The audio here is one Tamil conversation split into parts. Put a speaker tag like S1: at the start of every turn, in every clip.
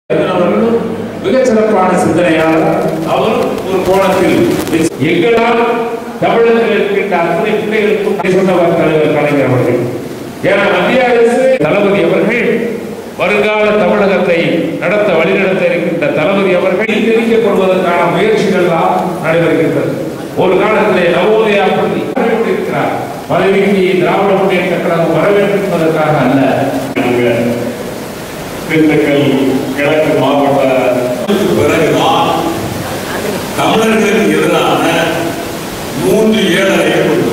S1: அவர்களும் மிகச் சிறப்பான சிந்தனையாளர் அவரும் ஒரு கோணத்தில் எங்களால் தமிழகத்தில் இருக்கின்ற அத்தனை பிள்ளைகளுக்கும் கதை சொன்னவர் தலைவர் கலைஞர் அவர்கள் ஏன்னா மத்திய அரசு தளபதி அவர்கள் வருங்கால தமிழகத்தை நடத்த வழிநடத்த இருக்கின்ற தளபதி அவர்கள் தெரிவிக்கப்படுவதற்கான முயற்சிகள் எல்லாம் நடைபெறுகின்றது ஒரு காலத்திலே நவோதயா பள்ளி இருக்கிறார் பதவிக்கு திராவிட முன்னேற்ற கழகம் வர வேண்டும் என்பதற்காக அல்ல
S2: நாங்கள் திண்டுக்கல் கிழக்கு மாவட்ட பிறகுதான் தமிழர்களுக்கு எதிரான மூன்று ஏழரை கொண்டு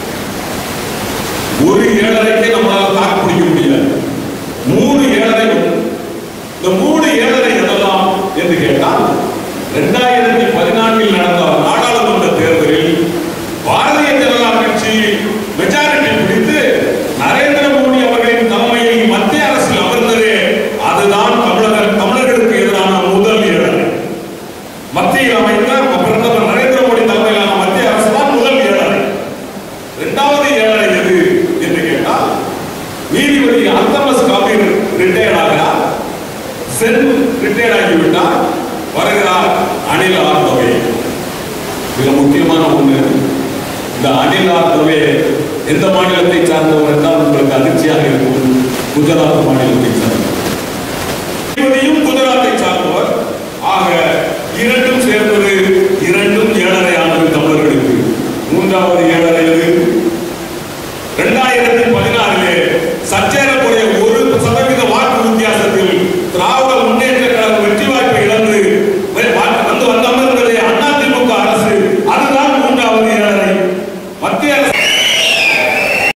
S2: ஒரு ஏழரைக்கு நம்மளால தாக்கு பிடிக்க முடியாது மூணு ஏழரை கொண்டு இந்த மூணு ஏழரை எதெல்லாம் என்று கேட்டால் இரண்டாயிரத்தி பதினான்கில் நடந்த நாடாளுமன்ற தேர்தலில் பாரதிய ஜனதா கட்சி மெஜாரிட்டி பிடித்து நரேந்திர மோடி அவர்களின் தலைமையில் மத்திய அரசில் அமர்ந்தது அதுதான் தமிழக தமிழர்களுக்கு எதிரான முதல் ஏழரை மத்தியில் அமைந்த பிரதமர் நரேந்திர மோடி தலைமையிலான மத்திய அரசு தான் முதல் ஏழரை இரண்டாவது ஏழரை எது என்று கேட்டால் நீதிபதி அல்தமஸ் காபீர் ரிட்டையர்ட் ஆகிறார் சென் ரிட்டையர்ட் ஆகிவிட்டார் வருகிறார் அனில் ஆர்தவே மிக முக்கியமான ஒண்ணு இந்த அனில் ஆர்தவே எந்த மாநிலத்தை சார்ந்தவர் என்றால் உங்களுக்கு அதிர்ச்சியாக இருக்கும் குஜராத் மாநிலத்தை சார்ந்தவர்